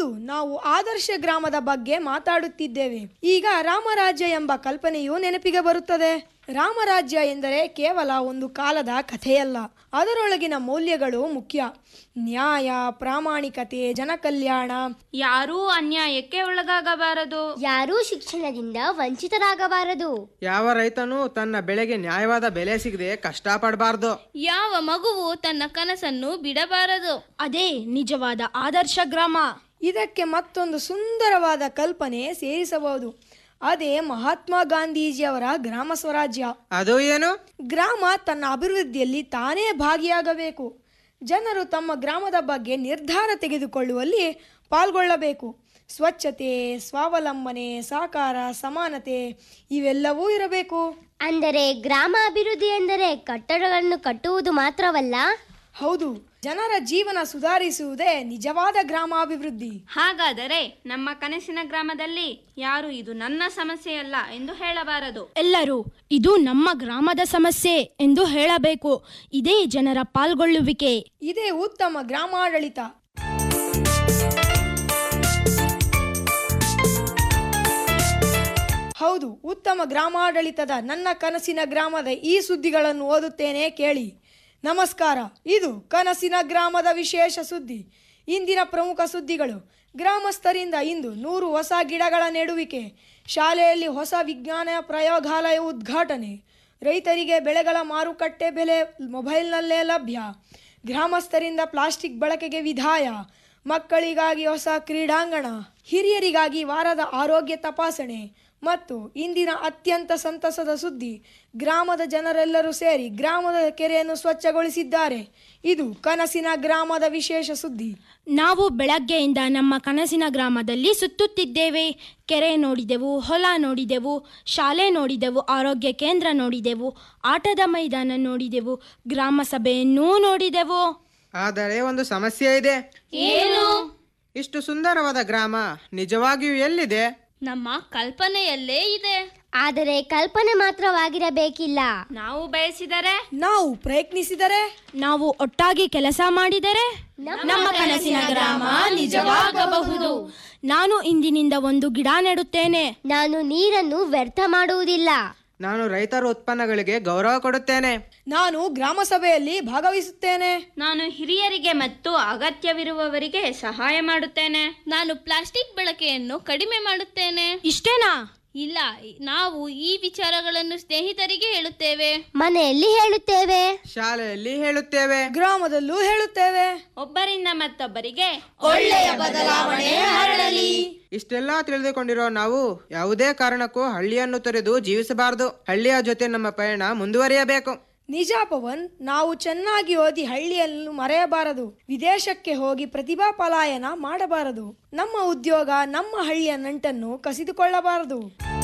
ಹೌದು ನಾವು ಆದರ್ಶ ಗ್ರಾಮದ ಬಗ್ಗೆ ಮಾತಾಡುತ್ತಿದ್ದೇವೆ ಈಗ ರಾಮರಾಜ್ಯ ಎಂಬ ಕಲ್ಪನೆಯು ನೆನಪಿಗೆ ಬರುತ್ತದೆ ರಾಮರಾಜ್ಯ ಎಂದರೆ ಕೇವಲ ಒಂದು ಕಾಲದ ಕಥೆಯಲ್ಲ ಅದರೊಳಗಿನ ಮೌಲ್ಯಗಳು ಮುಖ್ಯ ನ್ಯಾಯ ಪ್ರಾಮಾಣಿಕತೆ ಜನಕಲ್ಯಾಣ ಯಾರೂ ಅನ್ಯಾಯಕ್ಕೆ ಒಳಗಾಗಬಾರದು ಯಾರೂ ಶಿಕ್ಷಣದಿಂದ ವಂಚಿತರಾಗಬಾರದು ಯಾವ ರೈತನೂ ತನ್ನ ಬೆಳೆಗೆ ನ್ಯಾಯವಾದ ಬೆಲೆ ಸಿಗದೆ ಕಷ್ಟಪಡಬಾರ್ದು ಯಾವ ಮಗುವು ತನ್ನ ಕನಸನ್ನು ಬಿಡಬಾರದು ಅದೇ ನಿಜವಾದ ಆದರ್ಶ ಗ್ರಾಮ ಇದಕ್ಕೆ ಮತ್ತೊಂದು ಸುಂದರವಾದ ಕಲ್ಪನೆ ಸೇರಿಸಬಹುದು ಅದೇ ಮಹಾತ್ಮ ಗಾಂಧೀಜಿಯವರ ಗ್ರಾಮ ಸ್ವರಾಜ್ಯ ಅದು ಏನು ಗ್ರಾಮ ತನ್ನ ಅಭಿವೃದ್ಧಿಯಲ್ಲಿ ತಾನೇ ಭಾಗಿಯಾಗಬೇಕು ಜನರು ತಮ್ಮ ಗ್ರಾಮದ ಬಗ್ಗೆ ನಿರ್ಧಾರ ತೆಗೆದುಕೊಳ್ಳುವಲ್ಲಿ ಪಾಲ್ಗೊಳ್ಳಬೇಕು ಸ್ವಚ್ಛತೆ ಸ್ವಾವಲಂಬನೆ ಸಹಕಾರ ಸಮಾನತೆ ಇವೆಲ್ಲವೂ ಇರಬೇಕು ಅಂದರೆ ಗ್ರಾಮ ಅಭಿವೃದ್ಧಿ ಎಂದರೆ ಕಟ್ಟಡಗಳನ್ನು ಕಟ್ಟುವುದು ಮಾತ್ರವಲ್ಲ ಹೌದು ಜನರ ಜೀವನ ಸುಧಾರಿಸುವುದೇ ನಿಜವಾದ ಗ್ರಾಮಾಭಿವೃದ್ಧಿ ಹಾಗಾದರೆ ನಮ್ಮ ಕನಸಿನ ಗ್ರಾಮದಲ್ಲಿ ಯಾರು ಇದು ನನ್ನ ಸಮಸ್ಯೆಯಲ್ಲ ಎಂದು ಹೇಳಬಾರದು ಎಲ್ಲರೂ ಇದು ನಮ್ಮ ಗ್ರಾಮದ ಸಮಸ್ಯೆ ಎಂದು ಹೇಳಬೇಕು ಇದೇ ಜನರ ಪಾಲ್ಗೊಳ್ಳುವಿಕೆ ಇದೇ ಉತ್ತಮ ಗ್ರಾಮಾಡಳಿತ ಹೌದು ಉತ್ತಮ ಗ್ರಾಮಾಡಳಿತದ ನನ್ನ ಕನಸಿನ ಗ್ರಾಮದ ಈ ಸುದ್ದಿಗಳನ್ನು ಓದುತ್ತೇನೆ ಕೇಳಿ ನಮಸ್ಕಾರ ಇದು ಕನಸಿನ ಗ್ರಾಮದ ವಿಶೇಷ ಸುದ್ದಿ ಇಂದಿನ ಪ್ರಮುಖ ಸುದ್ದಿಗಳು ಗ್ರಾಮಸ್ಥರಿಂದ ಇಂದು ನೂರು ಹೊಸ ಗಿಡಗಳ ನೆಡುವಿಕೆ ಶಾಲೆಯಲ್ಲಿ ಹೊಸ ವಿಜ್ಞಾನ ಪ್ರಯೋಗಾಲಯ ಉದ್ಘಾಟನೆ ರೈತರಿಗೆ ಬೆಳೆಗಳ ಮಾರುಕಟ್ಟೆ ಬೆಲೆ ಮೊಬೈಲ್ನಲ್ಲೇ ಲಭ್ಯ ಗ್ರಾಮಸ್ಥರಿಂದ ಪ್ಲಾಸ್ಟಿಕ್ ಬಳಕೆಗೆ ವಿಧಾಯ ಮಕ್ಕಳಿಗಾಗಿ ಹೊಸ ಕ್ರೀಡಾಂಗಣ ಹಿರಿಯರಿಗಾಗಿ ವಾರದ ಆರೋಗ್ಯ ತಪಾಸಣೆ ಮತ್ತು ಇಂದಿನ ಅತ್ಯಂತ ಸಂತಸದ ಸುದ್ದಿ ಗ್ರಾಮದ ಜನರೆಲ್ಲರೂ ಸೇರಿ ಗ್ರಾಮದ ಕೆರೆಯನ್ನು ಸ್ವಚ್ಛಗೊಳಿಸಿದ್ದಾರೆ ಇದು ಕನಸಿನ ಗ್ರಾಮದ ವಿಶೇಷ ಸುದ್ದಿ ನಾವು ಬೆಳಗ್ಗೆಯಿಂದ ನಮ್ಮ ಕನಸಿನ ಗ್ರಾಮದಲ್ಲಿ ಸುತ್ತುತ್ತಿದ್ದೇವೆ ಕೆರೆ ನೋಡಿದೆವು ಹೊಲ ನೋಡಿದೆವು ಶಾಲೆ ನೋಡಿದೆವು ಆರೋಗ್ಯ ಕೇಂದ್ರ ನೋಡಿದೆವು ಆಟದ ಮೈದಾನ ನೋಡಿದೆವು ಗ್ರಾಮ ಸಭೆಯನ್ನೂ ನೋಡಿದೆವು ಆದರೆ ಒಂದು ಸಮಸ್ಯೆ ಇದೆ ಏನು ಇಷ್ಟು ಸುಂದರವಾದ ಗ್ರಾಮ ನಿಜವಾಗಿಯೂ ಎಲ್ಲಿದೆ ನಮ್ಮ ಕಲ್ಪನೆಯಲ್ಲೇ ಇದೆ ಆದರೆ ಕಲ್ಪನೆ ಮಾತ್ರವಾಗಿರಬೇಕಿಲ್ಲ ನಾವು ಬಯಸಿದರೆ ನಾವು ಪ್ರಯತ್ನಿಸಿದರೆ ನಾವು ಒಟ್ಟಾಗಿ ಕೆಲಸ ಮಾಡಿದರೆ ನಮ್ಮ ಕನಸಿನ ಗ್ರಾಮ ನಿಜವಾಗಬಹುದು ನಾನು ಇಂದಿನಿಂದ ಒಂದು ಗಿಡ ನೆಡುತ್ತೇನೆ ನಾನು ನೀರನ್ನು ವ್ಯರ್ಥ ಮಾಡುವುದಿಲ್ಲ ನಾನು ರೈತರ ಉತ್ಪನ್ನಗಳಿಗೆ ಗೌರವ ಕೊಡುತ್ತೇನೆ ನಾನು ಗ್ರಾಮ ಸಭೆಯಲ್ಲಿ ಭಾಗವಹಿಸುತ್ತೇನೆ ನಾನು ಹಿರಿಯರಿಗೆ ಮತ್ತು ಅಗತ್ಯವಿರುವವರಿಗೆ ಸಹಾಯ ಮಾಡುತ್ತೇನೆ ನಾನು ಪ್ಲಾಸ್ಟಿಕ್ ಬಳಕೆಯನ್ನು ಕಡಿಮೆ ಮಾಡುತ್ತೇನೆ ಇಷ್ಟೇನಾ ಇಲ್ಲ ನಾವು ಈ ವಿಚಾರಗಳನ್ನು ಸ್ನೇಹಿತರಿಗೆ ಹೇಳುತ್ತೇವೆ ಮನೆಯಲ್ಲಿ ಹೇಳುತ್ತೇವೆ ಶಾಲೆಯಲ್ಲಿ ಹೇಳುತ್ತೇವೆ ಗ್ರಾಮದಲ್ಲೂ ಹೇಳುತ್ತೇವೆ ಒಬ್ಬರಿಂದ ಮತ್ತೊಬ್ಬರಿಗೆ ಒಳ್ಳೆಯ ಬದಲಾವಣೆ ಹರಡಲಿ ಇಷ್ಟೆಲ್ಲ ತಿಳಿದುಕೊಂಡಿರೋ ನಾವು ಯಾವುದೇ ಕಾರಣಕ್ಕೂ ಹಳ್ಳಿಯನ್ನು ತೊರೆದು ಜೀವಿಸಬಾರದು ಹಳ್ಳಿಯ ಜೊತೆ ನಮ್ಮ ಪಯಣ ಮುಂದುವರಿಯಬೇಕು ನಿಜ ಪವನ್ ನಾವು ಚೆನ್ನಾಗಿ ಓದಿ ಹಳ್ಳಿಯನ್ನು ಮರೆಯಬಾರದು ವಿದೇಶಕ್ಕೆ ಹೋಗಿ ಪ್ರತಿಭಾ ಪಲಾಯನ ಮಾಡಬಾರದು ನಮ್ಮ ಉದ್ಯೋಗ ನಮ್ಮ ಹಳ್ಳಿಯ ನಂಟನ್ನು ಕಸಿದುಕೊಳ್ಳಬಾರದು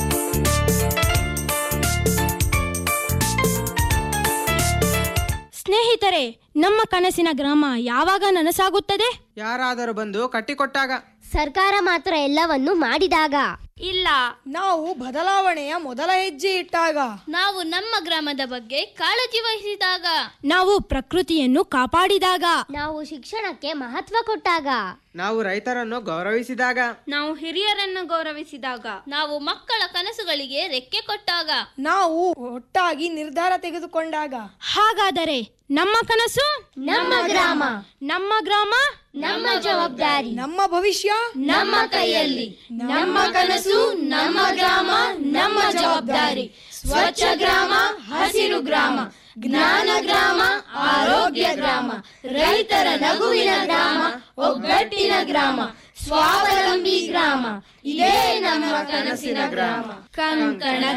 ಸ್ನೇಹಿತರೆ ನಮ್ಮ ಕನಸಿನ ಗ್ರಾಮ ಯಾವಾಗ ನನಸಾಗುತ್ತದೆ ಯಾರಾದರೂ ಬಂದು ಕಟ್ಟಿಕೊಟ್ಟಾಗ ಸರ್ಕಾರ ಮಾತ್ರ ಎಲ್ಲವನ್ನು ಮಾಡಿದಾಗ ಇಲ್ಲ ನಾವು ಬದಲಾವಣೆಯ ಮೊದಲ ಹೆಜ್ಜೆ ಇಟ್ಟಾಗ ನಾವು ನಮ್ಮ ಗ್ರಾಮದ ಬಗ್ಗೆ ಕಾಳಜಿ ವಹಿಸಿದಾಗ ನಾವು ಪ್ರಕೃತಿಯನ್ನು ಕಾಪಾಡಿದಾಗ ನಾವು ಶಿಕ್ಷಣಕ್ಕೆ ಮಹತ್ವ ಕೊಟ್ಟಾಗ ನಾವು ರೈತರನ್ನು ಗೌರವಿಸಿದಾಗ ನಾವು ಹಿರಿಯರನ್ನು ಗೌರವಿಸಿದಾಗ ನಾವು ಮಕ್ಕಳ ಕನಸುಗಳಿಗೆ ರೆಕ್ಕೆ ಕೊಟ್ಟಾಗ ನಾವು ಒಟ್ಟಾಗಿ ನಿರ್ಧಾರ ತೆಗೆದುಕೊಂಡಾಗ ಹಾಗಾದರೆ ನಮ್ಮ ಕನಸು ನಮ್ಮ ಗ್ರಾಮ ನಮ್ಮ ಗ್ರಾಮ ನಮ್ಮ ಜವಾಬ್ದಾರಿ ನಮ್ಮ ಭವಿಷ್ಯ ನಮ್ಮ ಕೈಯಲ್ಲಿ ನಮ್ಮ ಕನಸು ನಮ್ಮ ಗ್ರಾಮ ನಮ್ಮ ಜವಾಬ್ದಾರಿ ಸ್ವಚ್ಛ ಗ್ರಾಮ ಹಸಿರು ಗ್ರಾಮ ಜ್ಞಾನ ಗ್ರಾಮ ಆರೋಗ್ಯ ಗ್ರಾಮ ರೈತರ ನಗುವಿನ ಗ್ರಾಮ ಒಗ್ಗಟ್ಟಿನ ಗ್ರಾಮ ಸ್ವಾವಲಂಬಿ ಗ್ರಾಮ ಇದೇ ನಮ್ಮ ಕನಸಿನ ಗ್ರಾಮ ಕಂಕಣ